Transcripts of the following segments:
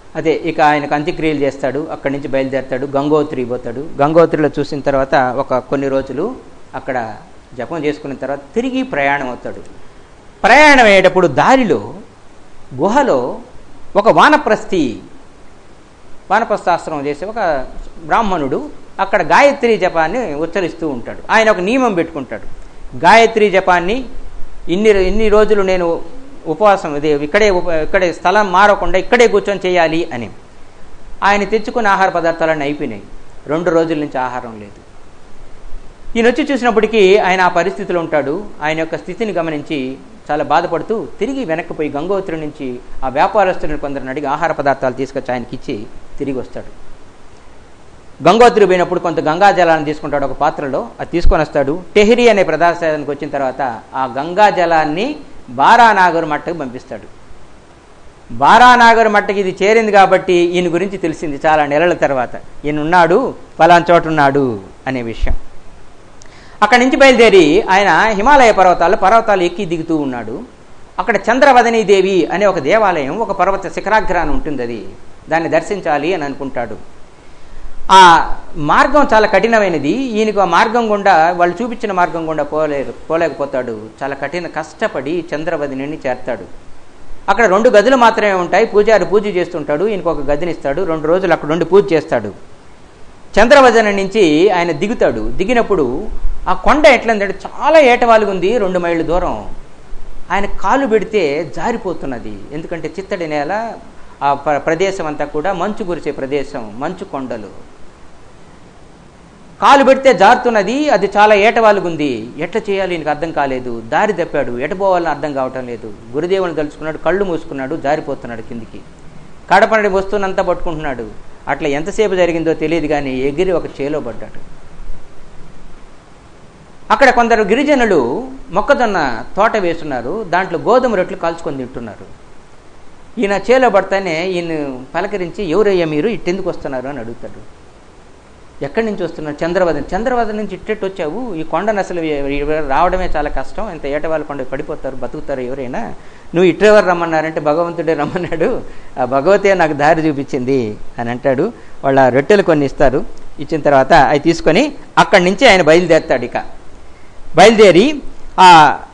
అదే ఇక ఆయనకు అంత్యక్రియలు చేస్తాడు అక్కడి నుంచి బయలుదేరతాడు గంగోత్రి పోతాడు గంగోత్రిలో చూసిన తర్వాత ఒక కొన్ని రోజులు అక్కడ జపం చేసుకున్న తర్వాత తిరిగి ప్రయాణం అవుతాడు ప్రయాణం అయ్యేటప్పుడు దారిలో గుహలో ఒక వానప్రస్థి వానప్రస్థాశ్రమం చేసే ఒక బ్రాహ్మణుడు అక్కడ గాయత్రి జపాన్ని ఉచ్చరిస్తూ ఉంటాడు ఆయన ఒక నియమం పెట్టుకుంటాడు గాయత్రి జపాన్ని ఇన్ని ఇన్ని రోజులు నేను ఉపవాసం ఇది ఇక్కడే ఉప ఇక్కడే స్థలం మారకుండా ఇక్కడే కూర్చొని చేయాలి అని ఆయన తెచ్చుకున్న ఆహార పదార్థాలన్నీ అయిపోయినాయి రెండు రోజుల నుంచి ఆహారం లేదు ఈయన వచ్చి చూసినప్పటికీ ఆయన ఆ పరిస్థితిలో ఉంటాడు ఆయన యొక్క స్థితిని గమనించి చాలా బాధపడుతూ తిరిగి వెనక్కిపోయి గంగోత్రి నుంచి ఆ వ్యాపారస్తులను కొందరిని అడిగి ఆహార పదార్థాలు తీసుకొచ్చి ఆయనకి ఇచ్చి తిరిగి వస్తాడు గంగోత్రి పోయినప్పుడు కొంత గంగా జలాన్ని తీసుకుంటాడు ఒక పాత్రలో అది తీసుకొని వస్తాడు టెహరి అనే ప్రదేశానికి వచ్చిన తర్వాత ఆ గంగా జలాన్ని బారానాగర్ మట్టకు పంపిస్తాడు బారానాగర్ మట్టకి ఇది చేరింది కాబట్టి ఈయన గురించి తెలిసింది చాలా నెలల తర్వాత ఈయన ఉన్నాడు పలానా చోట ఉన్నాడు అనే విషయం అక్కడి నుంచి బయలుదేరి ఆయన హిమాలయ పర్వతాలు పర్వతాలు ఎక్కి దిగుతూ ఉన్నాడు అక్కడ చంద్రవదనీ దేవి అనే ఒక దేవాలయం ఒక పర్వత శిఖరాగ్రాన్ని ఉంటుంది అది దాన్ని దర్శించాలి అని అనుకుంటాడు ఆ మార్గం చాలా కఠినమైనది ఈయనకు ఆ మార్గం గుండా వాళ్ళు చూపించిన మార్గం గుండా పోలేరు పోలేకపోతాడు చాలా కఠిన కష్టపడి చంద్రవదిని చేరతాడు అక్కడ రెండు గదులు మాత్రమే ఉంటాయి పూజారి పూజ చేస్తుంటాడు ఈయనకు ఒక గదిని ఇస్తాడు రెండు రోజులు అక్కడ ఉండి పూజ చేస్తాడు చంద్రవదన నుంచి ఆయన దిగుతాడు దిగినప్పుడు ఆ కొండ ఎట్లందంటే చాలా ఏటవాలుగా ఉంది రెండు మైళ్ళ దూరం ఆయన కాలు పెడితే జారిపోతున్నది ఎందుకంటే చిత్తడి నేల ఆ ప్ర- ప్రదేశం అంతా కూడా మంచు కురిసే ప్రదేశం మంచు కొండలు కాలు పెడితే జారుతున్నది అది చాలా ఏటవాలుగుంది ఎట్లా చేయాలి నీకు అర్థం కాలేదు దారి తప్పాడు ఎట పోవాలని అర్థం కావటం లేదు గురుదేవుని తలుచుకున్నాడు కళ్ళు మూసుకున్నాడు జారిపోతున్నాడు కిందికి కడపనడి వస్తువునంతా పట్టుకుంటున్నాడు అట్లా ఎంతసేపు జరిగిందో తెలియదు కానీ ఎగిరి ఒక చేలో పడ్డాడు అక్కడ కొందరు గిరిజనులు మొక్కజొన్న తోట వేస్తున్నారు దాంట్లో గోధుమ రొట్టెలు కాల్చుకొని తింటున్నారు ఈయన చేలో పడతానే ఈయన పలకరించి ఎవరయ్యా మీరు ఇట్టెందుకు వస్తున్నారు అని అడుగుతాడు ఎక్కడి నుంచి వస్తున్నారు చంద్రవదన చంద్రవదన నుంచి ఇట్టెట్టు వచ్చావు ఈ కొండను అసలు ఎ- ఎ- రావడమే చాలా కష్టం ఇంత ఏటవాళ్ళ కొండ పడిపోతారు బతుకుతారు ఎవరైనా నువ్వు ఇట్టెవరు రమ్మన్నారంటే భగవంతుడే రమ్మన్నాడు ఆ భగవతే నాకు దారి చూపించింది అని అంటాడు వాళ్ళ రొట్టెలు కొన్ని ఇస్తారు ఇచ్చిన తర్వాత అవి తీసుకొని అక్కడి నుంచి ఆయన బయలుదేరుతాడు ఇక బయలుదేరి ఆ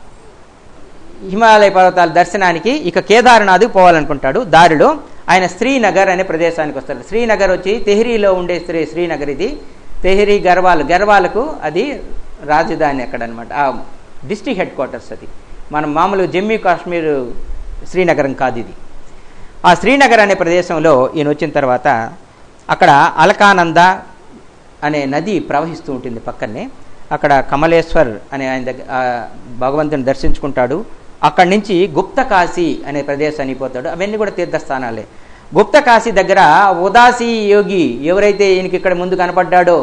హిమాలయ పర్వతాల దర్శనానికి ఇక కేదార్నాథ్కి పోవాలనుకుంటాడు దారిలో ఆయన శ్రీనగర్ అనే ప్రదేశానికి వస్తాడు శ్రీనగర్ వచ్చి తెహ్రీలో ఉండే శ్రీ శ్రీనగర్ ఇది తెహ్రీ గర్వాల్ గర్వాలకు అది రాజధాని అక్కడ అనమాట ఆ డిస్టిక్ హెడ్ క్వార్టర్స్ అది మనం మామూలు జమ్మూ కాశ్మీర్ శ్రీనగరం కాదు ఇది ఆ శ్రీనగర్ అనే ప్రదేశంలో ఈయన వచ్చిన తర్వాత అక్కడ అలకానంద అనే నది ప్రవహిస్తూ ఉంటుంది పక్కనే అక్కడ కమలేశ్వర్ అనే ఆయన దగ్గర ఆ భగవంతుని దర్శించుకుంటాడు అక్కడి నుంచి గుప్త కాశీ అనే ప్రదేశానికి పోతాడు అవన్నీ కూడా తీర్థస్థానాలే గుప్త కాశీ దగ్గర ఉదాసీ యోగి ఎవరైతే ఈయనకి ఇక్కడ ముందు కనపడ్డాడో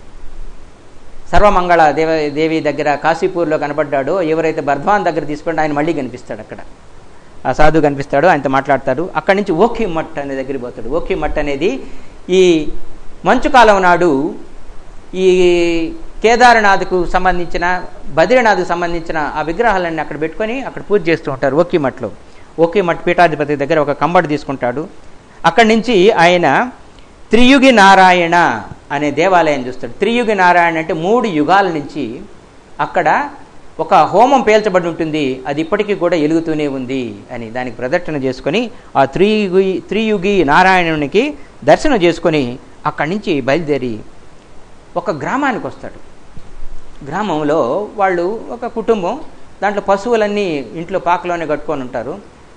సర్వమంగళ దేవ దేవి దగ్గర కాశీపూర్లో కనపడ్డాడో ఎవరైతే బర్ధ్వాన్ దగ్గర తీసుకుంటే ఆయన మళ్ళీ కనిపిస్తాడు అక్కడ ఆ సాధు కనిపిస్తాడు ఆయనతో మాట్లాడతారు అక్కడి నుంచి ఓఖి మట్ అనే దగ్గరికి పోతాడు ఓఖి మట్ అనేది ఈ మంచు కాలం నాడు ఈ కేదార్నాథ్కు సంబంధించిన బద్రీనాథ్కు సంబంధించిన ఆ విగ్రహాలన్నీ అక్కడ పెట్టుకొని అక్కడ పూజ చేస్తూ ఉంటారు ఓకి మట్లో ఓకి మట్ పీఠాధిపతి దగ్గర ఒక కంబడి తీసుకుంటాడు అక్కడి నుంచి ఆయన త్రియుగి నారాయణ అనే దేవాలయం చూస్తాడు త్రియుగి నారాయణ అంటే మూడు యుగాల నుంచి అక్కడ ఒక హోమం పేల్చబడి ఉంటుంది అది ఇప్పటికీ కూడా ఎలుగుతూనే ఉంది అని దానికి ప్రదక్షిణ చేసుకొని ఆ త్రియుగి త్రియుగి నారాయణునికి దర్శనం చేసుకొని అక్కడి నుంచి బయలుదేరి ఒక గ్రామానికి వస్తాడు గ్రామంలో వాళ్ళు ఒక కుటుంబం దాంట్లో పశువులన్నీ ఇంట్లో పాకలోనే కట్టుకొని ఉంటారు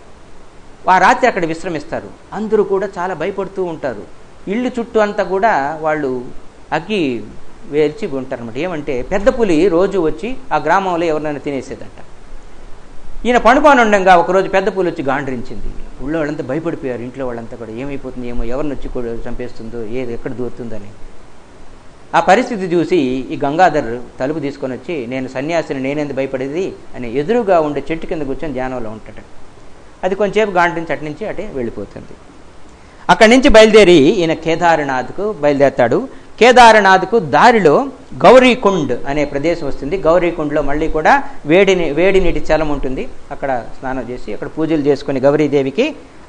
ఆ రాత్రి అక్కడ విశ్రమిస్తారు అందరూ కూడా చాలా భయపడుతూ ఉంటారు ఇల్లు చుట్టూ అంతా కూడా వాళ్ళు అగ్గి వేర్చి ఉంటారు అనమాట ఏమంటే పెద్ద పులి రోజు వచ్చి ఆ గ్రామంలో ఎవరినైనా తినేసేదంట ఈయన పండుకొని ఉండగా ఒకరోజు పెద్ద పులి వచ్చి గాండ్రించింది ఊళ్ళో వాళ్ళంతా భయపడిపోయారు ఇంట్లో వాళ్ళంతా కూడా ఏమైపోతుంది ఏమో ఎవరిని వచ్చి కూడా చంపేస్తుందో ఏది ఎక్కడ దూరుతుందని ఆ పరిస్థితి చూసి ఈ గంగాధర్ తలుపు తీసుకొని వచ్చి నేను సన్యాసిని నేనెందుకు భయపడేది అని ఎదురుగా ఉండే చెట్టు కింద కూర్చొని ధ్యానంలో ఉంటాడు అది కొంచెంసేపు గాండ్రించి అటు నుంచి అటే వెళ్ళిపోతుంది అక్కడి నుంచి బయలుదేరి ఈయన కేదార్నాథ్కు బయలుదేరతాడు కేదార్నాథ్కు దారిలో గౌరీకుండ్ అనే ప్రదేశం వస్తుంది గౌరీకుండ్లో మళ్ళీ కూడా వేడిని వేడి నీటి చలం ఉంటుంది అక్కడ స్నానం చేసి అక్కడ పూజలు చేసుకుని గౌరీదేవికి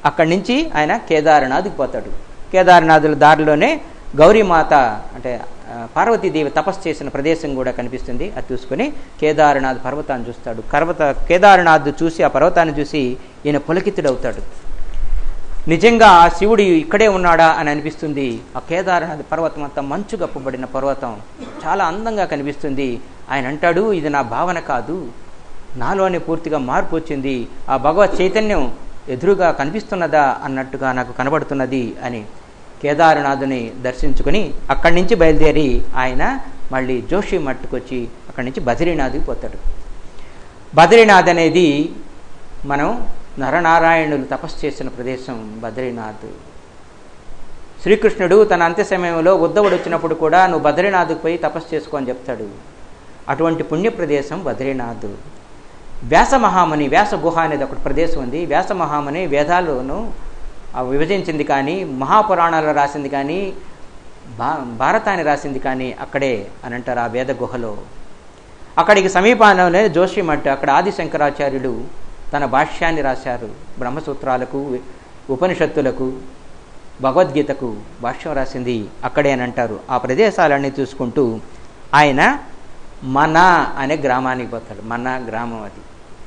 అక్కడి నుంచి ఆయన కేదార్నాథ్కి పోతాడు కేదార్నాథుల దారిలోనే గౌరీమాత అంటే ఆ, పార్వతీదేవి తపస్సు చేసిన ప్రదేశం కూడా కనిపిస్తుంది అది చూసుకొని కేదార్నాథ్ పర్వతాన్ని చూస్తాడు పర్వత కేదార్నాథ్ చూసి ఆ పర్వతాన్ని చూసి ఈయన పులకితుడవుతాడు నిజంగా ఆ శివుడు ఇక్కడే ఉన్నాడా అని అనిపిస్తుంది ఆ కేదార్నాథ్ పర్వతం అంతా మంచు గప్పబడిన పర్వతం చాలా అందంగా కనిపిస్తుంది ఆయన అంటాడు ఇది నా భావన కాదు నాలోనే పూర్తిగా మార్పు వచ్చింది ఆ భగవత్ చైతన్యం ఎదురుగా కనిపిస్తున్నదా అన్నట్టుగా నాకు కనబడుతున్నది అని కేదారనాథుని దర్శించుకుని అక్కడి నుంచి బయలుదేరి ఆయన మళ్ళీ జోషి మట్టుకొచ్చి అక్కడి నుంచి బద్రీనాథ్కి పోతాడు బద్రీనాథ్ అనేది మనం నరనారాయణులు తపస్సు చేసిన ప్రదేశం బద్రీనాథ్ శ్రీకృష్ణుడు తన అంత్య సమయంలో ఉద్ధవుడు వచ్చినప్పుడు కూడా నువ్వు బద్రీనాథ్కి పోయి తపస్సు చేసుకో అని చెప్తాడు అటువంటి పుణ్య ప్రదేశం బద్రీనాథ్ వ్యాస మహాముని వ్యాస గుహ అనేది ఒకటి ప్రదేశం ఉంది వ్యాస మహాముని వేదాలను ఆ విభజించింది కానీ మహాపురాణాలు రాసింది కానీ భా భారతాన్ని రాసింది కానీ అక్కడే అని అంటారు ఆ వేద గుహలో అక్కడికి సమీపంలోనే జోషిమఠ్ అక్కడ ఆది శంకరాచార్యుడు తన భాష్యాన్ని రాశారు బ్రహ్మసూత్రాలకు ఉపనిషత్తులకు భగవద్గీతకు భాష్యం రాసింది అక్కడే అని అంటారు ఆ ప్రదేశాలన్నీ చూసుకుంటూ ఆయన మనా అనే గ్రామానికి పోతాడు మనా గ్రామం అది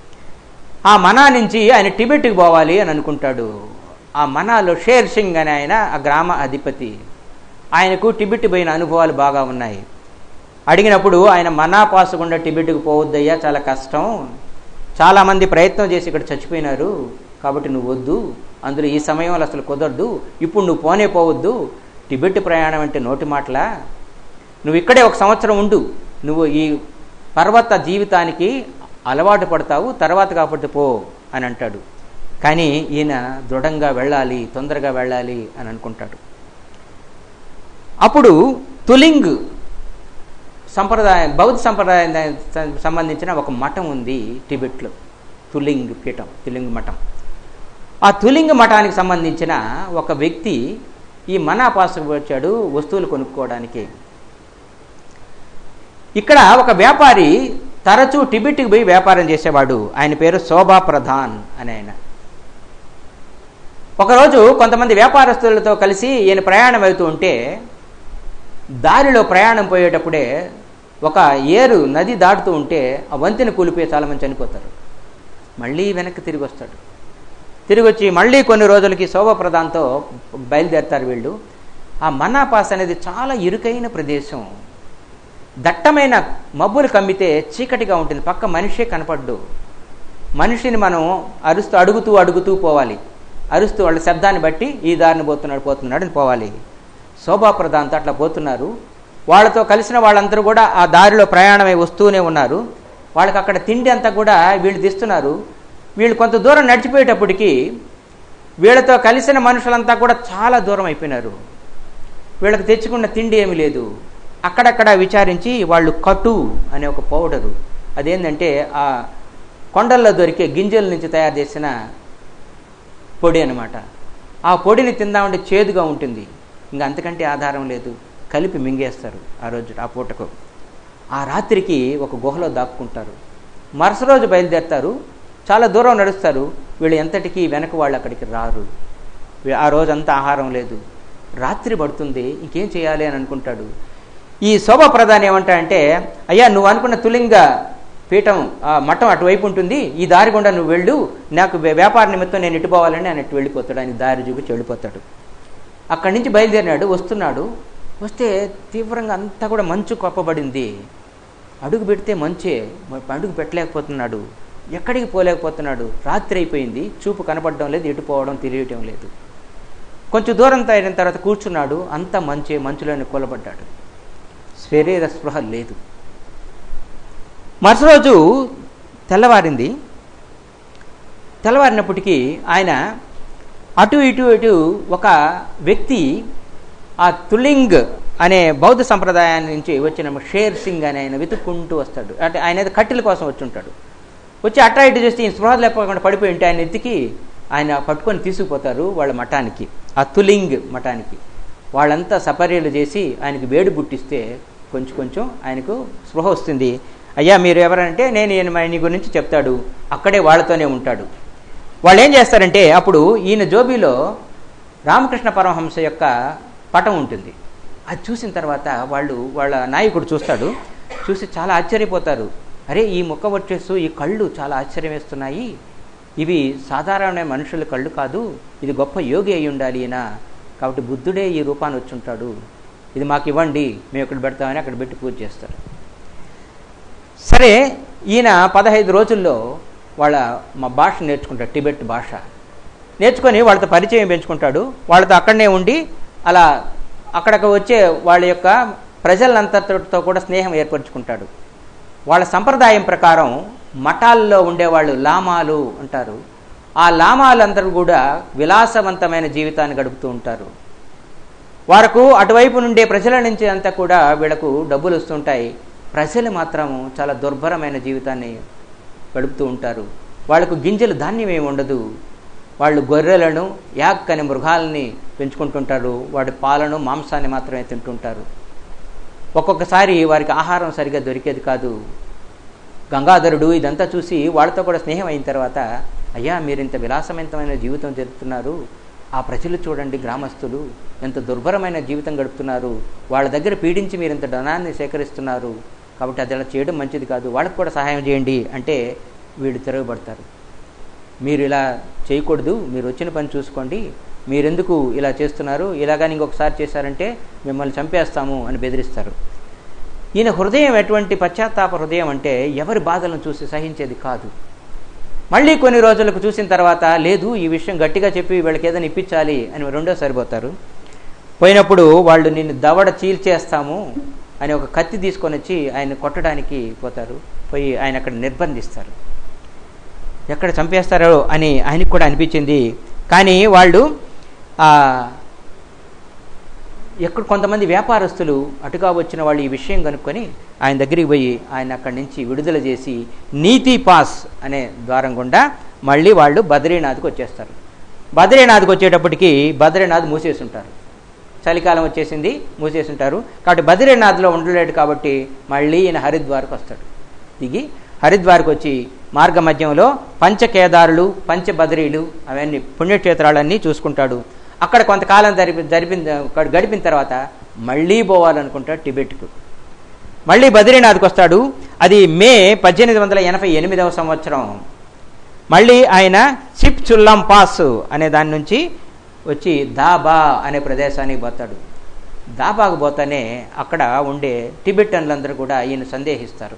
ఆ మనా నుంచి ఆయన టిబెట్కి పోవాలి అని అనుకుంటాడు ఆ మనాలో షేర్ సింగ్ అనే ఆయన ఆ గ్రామ అధిపతి ఆయనకు టిబెట్ పోయిన అనుభవాలు బాగా ఉన్నాయి అడిగినప్పుడు ఆయన మనా పాసకుండా టిబెట్కి పోవద్దయ్యా చాలా కష్టం చాలామంది ప్రయత్నం చేసి ఇక్కడ చచ్చిపోయినారు కాబట్టి నువ్వు వద్దు అందులో ఈ సమయంలో అసలు కుదరదు ఇప్పుడు నువ్వు పోనే పోవద్దు టిబెట్ ప్రయాణం అంటే నోటి మాటలా నువ్వు ఇక్కడే ఒక సంవత్సరం ఉండు నువ్వు ఈ పర్వత జీవితానికి అలవాటు పడతావు తర్వాత కాబట్టి పో అని అంటాడు కానీ ఈయన దృఢంగా వెళ్ళాలి తొందరగా వెళ్ళాలి అని అనుకుంటాడు అప్పుడు తులింగ్ సంప్రదాయం బౌద్ధ సంప్రదాయానికి సంబంధించిన ఒక మఠం ఉంది టిబెట్లో తులింగ్ పీఠం తులింగ్ మఠం ఆ తులింగ మఠానికి సంబంధించిన ఒక వ్యక్తి ఈ మనాపాసకు వచ్చాడు వస్తువులు కొనుక్కోవడానికి ఇక్కడ ఒక వ్యాపారి తరచూ టిబెట్కి పోయి వ్యాపారం చేసేవాడు ఆయన పేరు శోభా ప్రధాన్ అని ఆయన ఒకరోజు కొంతమంది వ్యాపారస్తులతో కలిసి ఈయన ప్రయాణం అవుతూ ఉంటే దారిలో ప్రయాణం పోయేటప్పుడే ఒక ఏరు నది దాటుతూ ఉంటే ఆ వంతెన కూలిపోయి చాలామంది చనిపోతారు మళ్ళీ వెనక్కి తిరిగి వస్తాడు తిరిగి వచ్చి మళ్ళీ కొన్ని రోజులకి శోభప్రదాంతో బయలుదేరుతారు వీళ్ళు ఆ మన్నాపాస్ అనేది చాలా ఇరుకైన ప్రదేశం దట్టమైన మబ్బులు కమ్మితే చీకటిగా ఉంటుంది పక్క మనిషే కనపడ్డు మనిషిని మనం అరుస్తూ అడుగుతూ అడుగుతూ పోవాలి అరుస్తూ వాళ్ళ శబ్దాన్ని బట్టి ఈ దారిని పోతున్నాడు పోతున్నాడు అని పోవాలి శోభాప్రదాంతో అట్లా పోతున్నారు వాళ్ళతో కలిసిన వాళ్ళందరూ కూడా ఆ దారిలో ప్రయాణమై వస్తూనే ఉన్నారు వాళ్ళకి అక్కడ తిండి అంతా కూడా వీళ్ళు తీస్తున్నారు వీళ్ళు కొంత దూరం నడిచిపోయేటప్పటికి వీళ్ళతో కలిసిన మనుషులంతా కూడా చాలా దూరం అయిపోయినారు వీళ్ళకి తెచ్చుకున్న తిండి ఏమీ లేదు అక్కడక్కడ విచారించి వాళ్ళు కటు అనే ఒక పౌడరు అదేంటంటే ఆ కొండల్లో దొరికే గింజల నుంచి తయారు చేసిన పొడి అనమాట ఆ పొడిని తిందామంటే చేదుగా ఉంటుంది ఇంకా అంతకంటే ఆధారం లేదు కలిపి మింగేస్తారు ఆ రోజు ఆ పూటకు ఆ రాత్రికి ఒక గుహలో దాక్కుంటారు మరుస రోజు బయలుదేరుతారు చాలా దూరం నడుస్తారు వీళ్ళు ఎంతటికి వెనక వాళ్ళు అక్కడికి రారు ఆ రోజంతా ఆహారం లేదు రాత్రి పడుతుంది ఇంకేం చేయాలి అని అనుకుంటాడు ఈ శోభ ప్రధాని ఏమంటాడంటే అయ్యా నువ్వు అనుకున్న తులింగ పీఠం ఆ మఠం అటువైపు ఉంటుంది ఈ దారి గుండా నువ్వు వెళ్ళు నాకు వ్యాపార నిమిత్తం నేను ఇటుపోవాలని ఆయన ఇటు వెళ్ళిపోతాడు ఆయన దారి చూపించి వెళ్ళిపోతాడు అక్కడి నుంచి బయలుదేరినాడు వస్తున్నాడు వస్తే తీవ్రంగా అంతా కూడా మంచు కప్పబడింది అడుగు పెడితే మంచే అడుగు పెట్టలేకపోతున్నాడు ఎక్కడికి పోలేకపోతున్నాడు రాత్రి అయిపోయింది చూపు కనపడడం లేదు ఎటు పోవడం తెలియటం లేదు కొంచెం దూరం తగిన తర్వాత కూర్చున్నాడు అంత మంచే మంచులోనే కూలబడ్డాడు శరీర స్పృహ లేదు మరుసటి రోజు తెల్లవారింది తెల్లవారినప్పటికీ ఆయన అటు ఇటు ఇటు ఒక వ్యక్తి ఆ తులింగ్ అనే బౌద్ధ సంప్రదాయాన్ని నుంచి వచ్చిన షేర్ సింగ్ అని ఆయన వెతుక్కుంటూ వస్తాడు అంటే ఆయన ఏదో కట్టెల కోసం వచ్చి ఉంటాడు వచ్చి అట్రా ఇటు చేస్తే ఈయన స్పృహ లేకపోకుండా పడిపోయి ఉంటే ఆయన ఎత్తికి ఆయన పట్టుకొని తీసుకుపోతారు వాళ్ళ మఠానికి ఆ తులింగ్ మఠానికి వాళ్ళంతా సపర్యలు చేసి ఆయనకి వేడి పుట్టిస్తే కొంచెం కొంచెం ఆయనకు స్పృహ వస్తుంది అయ్యా మీరు ఎవరంటే నేను ఈయన నీ గురించి చెప్తాడు అక్కడే వాళ్ళతోనే ఉంటాడు వాళ్ళు ఏం చేస్తారంటే అప్పుడు ఈయన జోబీలో రామకృష్ణ పరమహంస యొక్క పటం ఉంటుంది అది చూసిన తర్వాత వాళ్ళు వాళ్ళ నాయకుడు చూస్తాడు చూసి చాలా ఆశ్చర్యపోతారు అరే ఈ ముక్క వచ్చేసు ఈ కళ్ళు చాలా ఆశ్చర్యం వేస్తున్నాయి ఇవి సాధారణ మనుషుల కళ్ళు కాదు ఇది గొప్ప యోగి అయి ఉండాలి ఈయన కాబట్టి బుద్ధుడే ఈ రూపాన్ని వచ్చి ఉంటాడు ఇది మాకు ఇవ్వండి మేము ఇక్కడ పెడతామని అక్కడ పెట్టి పూజ చేస్తారు సరే ఈయన పదహైదు రోజుల్లో వాళ్ళ మా భాష నేర్చుకుంటాడు టిబెట్ భాష నేర్చుకొని వాళ్ళతో పరిచయం పెంచుకుంటాడు వాళ్ళతో అక్కడనే ఉండి అలా అక్కడికి వచ్చే వాళ్ళ యొక్క ప్రజలంతటితో కూడా స్నేహం ఏర్పరచుకుంటాడు వాళ్ళ సంప్రదాయం ప్రకారం మఠాల్లో ఉండేవాళ్ళు లామాలు అంటారు ఆ లామాలందరూ కూడా విలాసవంతమైన జీవితాన్ని గడుపుతూ ఉంటారు వారికి అటువైపు నుండే ప్రజల నుంచి అంతా కూడా వీళ్ళకు డబ్బులు వస్తుంటాయి ప్రజలు మాత్రం చాలా దుర్భరమైన జీవితాన్ని గడుపుతూ ఉంటారు వాళ్ళకు గింజలు ధాన్యం ఏమి ఉండదు వాళ్ళు గొర్రెలను యాక్ అనే మృగాలని పెంచుకుంటుంటారు వాటి పాలను మాంసాన్ని మాత్రమే తింటుంటారు ఒక్కొక్కసారి వారికి ఆహారం సరిగా దొరికేది కాదు గంగాధరుడు ఇదంతా చూసి వాళ్ళతో కూడా స్నేహం అయిన తర్వాత అయ్యా మీరు ఇంత విలాసవంతమైన జీవితం జరుపుతున్నారు ఆ ప్రజలు చూడండి గ్రామస్తులు ఎంత దుర్భరమైన జీవితం గడుపుతున్నారు వాళ్ళ దగ్గర పీడించి మీరు ఇంత ధనాన్ని సేకరిస్తున్నారు కాబట్టి అది అలా చేయడం మంచిది కాదు వాళ్ళకు కూడా సహాయం చేయండి అంటే వీళ్ళు తిరగబడతారు మీరు ఇలా చేయకూడదు మీరు వచ్చిన పని చూసుకోండి మీరెందుకు ఇలా చేస్తున్నారు ఇలాగాని ఇంకొకసారి చేశారంటే మిమ్మల్ని చంపేస్తాము అని బెదిరిస్తారు ఈయన హృదయం ఎటువంటి పశ్చాత్తాప హృదయం అంటే ఎవరి బాధలను చూసి సహించేది కాదు మళ్ళీ కొన్ని రోజులకు చూసిన తర్వాత లేదు ఈ విషయం గట్టిగా చెప్పి వీళ్ళకి ఏదైనా ఇప్పించాలి అని రెండో సరిపోతారు పోయినప్పుడు వాళ్ళు నిన్ను దవడ చీల్చేస్తాము అని ఒక కత్తి తీసుకొని వచ్చి ఆయన కొట్టడానికి పోతారు పోయి ఆయన అక్కడ నిర్బంధిస్తారు ఎక్కడ చంపేస్తారో అని ఆయనకు కూడా అనిపించింది కానీ వాళ్ళు ఎక్కడ కొంతమంది వ్యాపారస్తులు అటుగా వచ్చిన వాళ్ళు ఈ విషయం కనుక్కొని ఆయన దగ్గరికి పోయి ఆయన అక్కడి నుంచి విడుదల చేసి నీతి పాస్ అనే ద్వారం గుండా మళ్ళీ వాళ్ళు బద్రీనాథ్కి వచ్చేస్తారు బద్రీనాథ్కి వచ్చేటప్పటికి బద్రీనాథ్ మూసేసి ఉంటారు చలికాలం వచ్చేసింది మూసేసి ఉంటారు కాబట్టి బద్రీనాథ్లో ఉండలేడు కాబట్టి మళ్ళీ ఈయన హరిద్వార్కి వస్తాడు దిగి హరిద్వార్కి వచ్చి మార్గ మధ్యంలో పంచకేదారులు పంచబద్రీలు అవన్నీ పుణ్యక్షేత్రాలన్నీ చూసుకుంటాడు అక్కడ కొంతకాలం జరిపి జరిపిన గడిపిన తర్వాత మళ్ళీ పోవాలనుకుంటాడు టిబెట్కు మళ్ళీ బద్రీనాథ్కి వస్తాడు అది మే పద్దెనిమిది వందల ఎనభై ఎనిమిదవ సంవత్సరం మళ్ళీ ఆయన చిప్ చుల్లం పాస్ అనే దాని నుంచి వచ్చి దాబా అనే ప్రదేశానికి పోతాడు దాబాకు పోతానే అక్కడ ఉండే టిబెటన్లందరూ కూడా ఈయన సందేహిస్తారు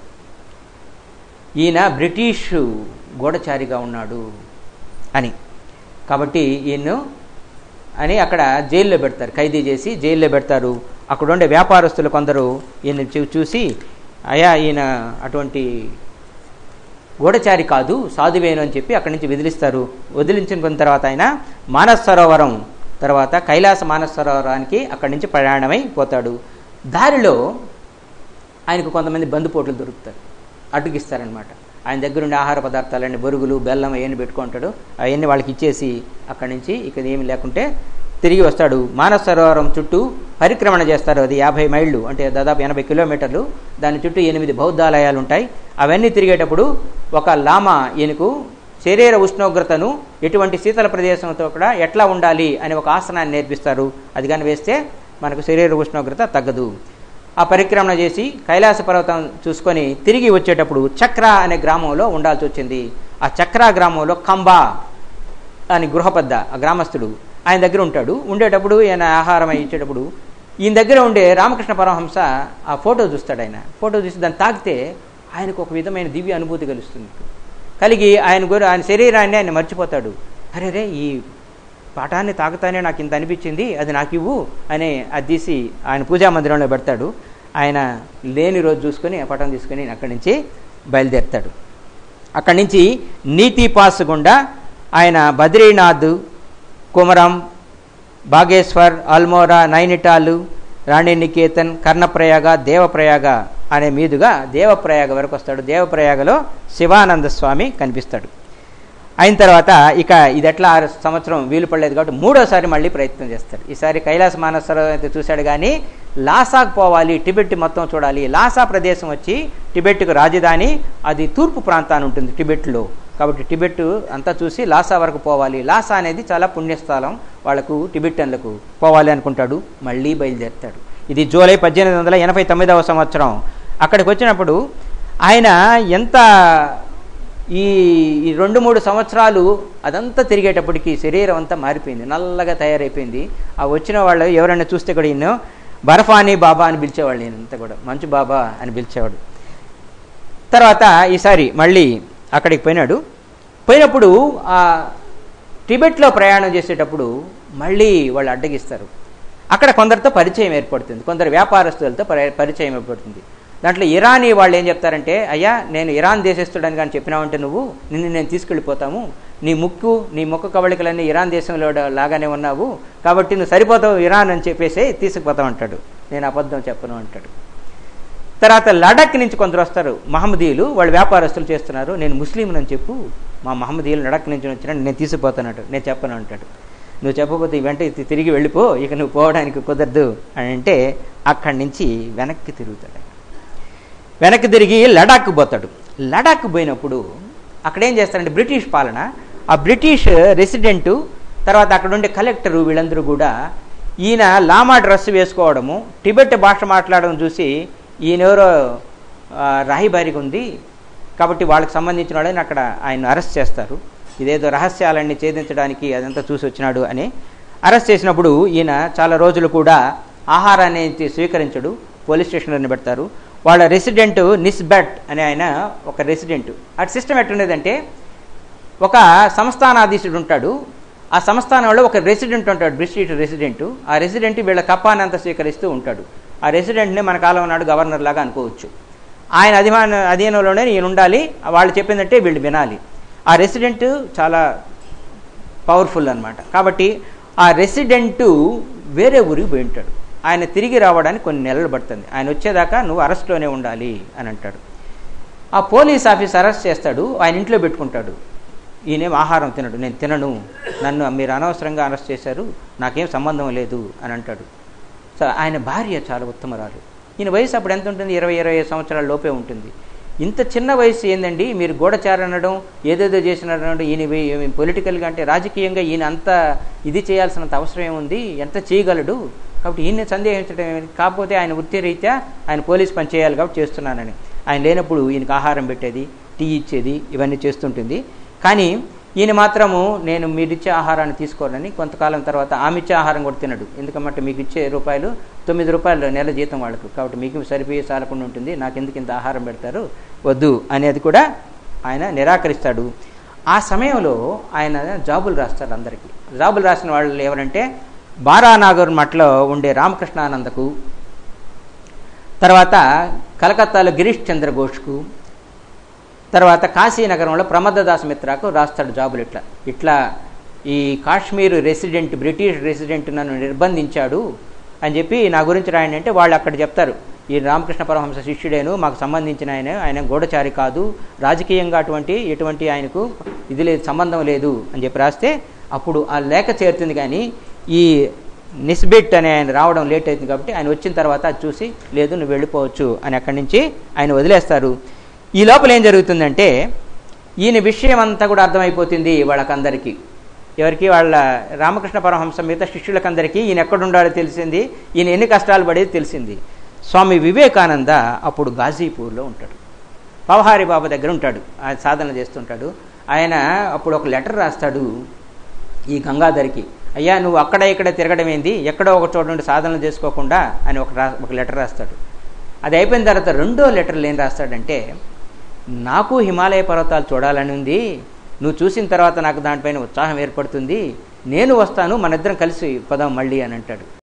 ఈయన బ్రిటిష్ గూఢచారిగా ఉన్నాడు అని కాబట్టి ఈయన్ను అని అక్కడ జైల్లో పెడతారు ఖైదీ చేసి జైల్లో పెడతారు అక్కడ ఉండే వ్యాపారస్తులు కొందరు ఈయన చూసి అయా ఈయన అటువంటి గూఢచారి కాదు సాధువేను అని చెప్పి అక్కడి నుంచి వదిలిస్తారు వదిలించిన తర్వాత ఆయన మానస్ సరోవరం తర్వాత కైలాస మానస్ సరోవరానికి అక్కడి నుంచి ప్రయాణమై పోతాడు దారిలో ఆయనకు కొంతమంది బంధుపోట్లు దొరుకుతారు అడ్డుగిస్తారనమాట ఆయన దగ్గర ఉండే ఆహార పదార్థాలన్నీ బొరుగులు బెల్లం అవన్నీ పెట్టుకుంటాడు అవన్నీ వాళ్ళకి ఇచ్చేసి అక్కడి నుంచి ఇక్కడ ఏమి లేకుంటే తిరిగి వస్తాడు మానస సరోవరం చుట్టూ పరిక్రమణ చేస్తారు అది యాభై మైళ్ళు అంటే దాదాపు ఎనభై కిలోమీటర్లు దాని చుట్టూ ఎనిమిది బౌద్ధాలయాలు ఉంటాయి అవన్నీ తిరిగేటప్పుడు ఒక లామా ఈయనకు శరీర ఉష్ణోగ్రతను ఎటువంటి శీతల ప్రదేశంతో కూడా ఎట్లా ఉండాలి అని ఒక ఆసనాన్ని నేర్పిస్తారు అది కానీ వేస్తే మనకు శరీర ఉష్ణోగ్రత తగ్గదు ఆ పరిక్రమణ చేసి కైలాస పర్వతం చూసుకొని తిరిగి వచ్చేటప్పుడు చక్ర అనే గ్రామంలో ఉండాల్సి వచ్చింది ఆ చక్ర గ్రామంలో కంబా అని గృహపద్ద ఆ గ్రామస్తుడు ఆయన దగ్గర ఉంటాడు ఉండేటప్పుడు ఆయన ఆహారం ఇచ్చేటప్పుడు ఈయన దగ్గర ఉండే రామకృష్ణ పరమహంస ఆ ఫోటో చూస్తాడు ఆయన ఫోటో చూసి దాన్ని తాకితే ఆయనకు ఒక విధమైన దివ్య అనుభూతి కలుస్తుంది కలిగి ఆయన గురి ఆయన శరీరాన్ని ఆయన మర్చిపోతాడు అరే రే ఈ పాఠాన్ని తాకుతానే నాకు ఇంత అనిపించింది అది నాకు ఇవ్వు అని అది తీసి ఆయన పూజా మందిరంలో పెడతాడు ఆయన లేని రోజు చూసుకొని ఆ పటం తీసుకొని అక్కడి నుంచి బయలుదేరుతాడు అక్కడి నుంచి నీతి పాస్ గుండా ఆయన బద్రీనాథ్ కుమరం బాగేశ్వర్ అల్మోరా నైనిటాలు రాణి నికేతన్ కర్ణప్రయాగ దేవప్రయాగ అనే మీదుగా దేవప్రయాగ వరకు వస్తాడు దేవప్రయాగలో శివానంద స్వామి కనిపిస్తాడు అయిన తర్వాత ఇక ఇది ఎట్లా ఆరు సంవత్సరం వీలు పడలేదు కాబట్టి మూడోసారి మళ్ళీ ప్రయత్నం చేస్తాడు ఈసారి కైలాస మానసరోవరం అయితే చూశాడు కానీ లాసాకు పోవాలి టిబెట్ మొత్తం చూడాలి లాసా ప్రదేశం వచ్చి టిబెట్కు రాజధాని అది తూర్పు ప్రాంతాన్ని ఉంటుంది టిబెట్లో కాబట్టి టిబెట్ అంతా చూసి లాసా వరకు పోవాలి లాసా అనేది చాలా పుణ్యస్థలం వాళ్ళకు టిబెటన్లకు పోవాలి అనుకుంటాడు మళ్ళీ బయలుదేరుతాడు ఇది జూలై పద్దెనిమిది వందల ఎనభై తొమ్మిదవ సంవత్సరం అక్కడికి వచ్చినప్పుడు ఆయన ఎంత ఈ ఈ రెండు మూడు సంవత్సరాలు అదంతా తిరిగేటప్పటికి శరీరం అంతా మారిపోయింది నల్లగా తయారైపోయింది ఆ వచ్చిన వాళ్ళు ఎవరైనా చూస్తే కూడా ఈయన బర్ఫానీ బాబా అని పిలిచేవాళ్ళు ఈయనంతా కూడా మంచు బాబా అని పిలిచేవాడు తర్వాత ఈసారి మళ్ళీ అక్కడికి పోయినాడు పోయినప్పుడు ఆ టిబెట్లో ప్రయాణం చేసేటప్పుడు మళ్ళీ వాళ్ళు అడ్డగిస్తారు అక్కడ కొందరితో పరిచయం ఏర్పడుతుంది కొందరు వ్యాపారస్తులతో పరి- పరిచయం ఏర్పడుతుంది దాంట్లో ఇరానీ వాళ్ళు ఏం చెప్తారంటే అయ్యా నేను ఇరాన్ దేశస్తుడని కానీ చెప్పినావంటే నువ్వు నిన్ను నేను తీసుకెళ్ళిపోతాము నీ ముక్కు నీ ముక్కు కవళికలన్నీ ఇరాన్ దేశంలో లాగానే ఉన్నావు కాబట్టి నువ్వు సరిపోతావు ఇరాన్ అని చెప్పేసి తీసుకుపోతావు అంటాడు నేను అబద్ధం చెప్పను అంటాడు తర్వాత లడక్ నుంచి కొందరు వస్తారు మహమ్మదీయులు వాళ్ళు వ్యాపారస్తులు చేస్తున్నారు నేను ముస్లిం అని చెప్పు మా మహమ్మదీయులు లడక్ నుంచి వచ్చిన నేను తీసుకుపోతానట్టు నేను చెప్పను అంటాడు నువ్వు చెప్పకపోతే ఈ వెంట తి- తిరిగి వెళ్ళిపో ఇక నువ్వు పోవడానికి కుదరదు అని అంటే అక్కడి నుంచి వెనక్కి తిరుగుతాడు ఆయన. వెనక్కి తిరిగి లడాక్ పోతాడు లడాక్ పోయినప్పుడు అక్కడ ఏం చేస్తారంటే బ్రిటిష్ పాలన ఆ బ్రిటిష్ రెసిడెంటు తర్వాత అక్కడ ఉండే కలెక్టరు వీళ్ళందరూ కూడా ఈయన లామా డ్రెస్ వేసుకోవడము టిబెట్ భాష మాట్లాడడం చూసి ఈయనెవరో ఆ, రాహిబారికి ఉంది కాబట్టి వాళ్ళకి సంబంధించిన వాళ్ళని అక్కడ ఆయన అరెస్ట్ చేస్తారు ఇదేదో రహస్యాలన్నీ ఛేదించడానికి అదంతా చూసి వచ్చినాడు అని అరెస్ట్ చేసినప్పుడు ఈయన చాలా రోజులు కూడా ఆహారాన్ని స్వీకరించడు పోలీస్ స్టేషన్లో పెడతారు వాళ్ళ రెసిడెంట్ నిస్బెట్ అనే ఆయన ఒక రెసిడెంట్ అటు సిస్టమ్ ఎట్లుండేదంటే ఒక సంస్థానాధీశుడు ఉంటాడు ఆ సంస్థానంలో ఒక రెసిడెంట్ ఉంటాడు బ్రిటిష్ రెసిడెంట్ ఆ రెసిడెంట్ వీళ్ళ కప్పానంతా స్వీకరిస్తూ ఉంటాడు ఆ రెసిడెంట్ని మన కాలం నాడు గవర్నర్ లాగా అనుకోవచ్చు ఆయన అధిమాన అధీనంలోనే ఈయన ఉండాలి వాళ్ళు చెప్పిందంటే వీళ్ళు వినాలి ఆ రెసిడెంట్ చాలా పవర్ఫుల్ అన్నమాట కాబట్టి ఆ రెసిడెంటు వేరే ఊరికి పోయి ఉంటాడు ఆయన తిరిగి రావడానికి కొన్ని నెలలు పడుతుంది ఆయన వచ్చేదాకా నువ్వు అరెస్ట్లోనే ఉండాలి అని అంటాడు ఆ పోలీస్ ఆఫీస్ అరెస్ట్ చేస్తాడు ఆయన ఇంట్లో పెట్టుకుంటాడు ఈయనేం ఆహారం తినడు నేను తినను నన్ను మీరు అనవసరంగా అరెస్ట్ చేశారు నాకేం సంబంధం లేదు అని అంటాడు సో ఆయన భార్య చాలా ఉత్తమరాలు ఈయన వయసు అప్పుడు ఎంత ఉంటుంది ఇరవై ఇరవై ఐదు సంవత్సరాల లోపే ఉంటుంది ఇంత చిన్న వయసు ఏందండి మీరు గూఢచారణ అనడం ఏదేదో చేసినారనడం ఈయన పొలిటికల్గా అంటే రాజకీయంగా ఈయన అంత ఇది చేయాల్సినంత అవసరం ఏముంది ఎంత చేయగలడు కాబట్టి ఈయన సందేహించడం ఏమిటి? కాకపోతే ఆయన వృత్తిరీత్యా ఆయన పోలీస్ పని చేయాలి కాబట్టి చేస్తున్నానని ఆయన లేనప్పుడు ఈయనకు ఆహారం పెట్టేది టీ ఇచ్చేది ఇవన్నీ చేస్తుంటుంది కానీ ఈయన మాత్రము నేను మీరిచ్చే ఆహారాన్ని తీసుకోనని కొంతకాలం తర్వాత ఆమె ఇచ్చే ఆహారం కూడా తినడు ఎందుకంటే మీకు ఇచ్చే రూపాయలు తొమ్మిది రూపాయలు నెల జీతం వాళ్ళకు కాబట్టి మీకు సరిపోయే సాలకుండా ఉంటుంది నాకు ఎందుకు ఇంత ఆహారం పెడతారు వద్దు అనేది కూడా ఆయన నిరాకరిస్తాడు ఆ సమయంలో ఆయన జాబులు రాస్తారు అందరికీ జాబులు రాసిన వాళ్ళు ఎవరంటే బారానాగర్ మఠలో ఉండే రామకృష్ణానందకు తర్వాత కలకత్తాలో గిరీష్ చంద్ర ఘోష్కు తర్వాత కాశీనగరంలో ప్రమదదాస్ మిత్రాకు రాస్తాడు జాబులు ఇట్లా ఇట్లా ఈ కాశ్మీర్ రెసిడెంట్ బ్రిటిష్ రెసిడెంట్ నన్ను నిర్బంధించాడు అని చెప్పి నా గురించి రాయండి అంటే వాళ్ళు అక్కడ చెప్తారు ఈ రామకృష్ణ పరమహంస శిష్యుడేను మాకు సంబంధించిన ఆయన ఆయన గూఢచారి కాదు రాజకీయంగా అటువంటి ఎటువంటి ఆయనకు ఇది లేదు సంబంధం లేదు అని చెప్పి రాస్తే అప్పుడు ఆ లేఖ చేరుతుంది కానీ ఈ నిస్బెట్ అనే ఆయన రావడం లేట్ అవుతుంది కాబట్టి ఆయన వచ్చిన తర్వాత అది చూసి లేదు నువ్వు వెళ్ళిపోవచ్చు అని అక్కడి నుంచి ఆయన వదిలేస్తారు ఈ లోపల ఏం జరుగుతుందంటే ఈయన విషయం అంతా కూడా అర్థమైపోతుంది వాళ్ళకందరికీ ఎవరికి వాళ్ళ రామకృష్ణ పరమహంస మిగతా శిష్యులకందరికీ ఈయన ఎక్కడుండాలో తెలిసింది ఈయన ఎన్ని కష్టాలు పడేది తెలిసింది స్వామి వివేకానంద అప్పుడు గాజీపూర్లో ఉంటాడు పవహారి బాబా దగ్గర ఉంటాడు ఆయన సాధన చేస్తుంటాడు ఆయన అప్పుడు ఒక లెటర్ రాస్తాడు ఈ గంగాధరికి అయ్యా నువ్వు అక్కడ ఇక్కడ తిరగడం ఏంది ఎక్కడో ఒక చోట నుండి సాధనలు చేసుకోకుండా అని ఒక రా ఒక లెటర్ రాస్తాడు అది అయిపోయిన తర్వాత రెండో లెటర్లు ఏం రాస్తాడంటే నాకు హిమాలయ పర్వతాలు చూడాలని ఉంది నువ్వు చూసిన తర్వాత నాకు దానిపైన ఉత్సాహం ఏర్పడుతుంది నేను వస్తాను మన ఇద్దరం కలిసి పదాం మళ్ళీ అని అంటాడు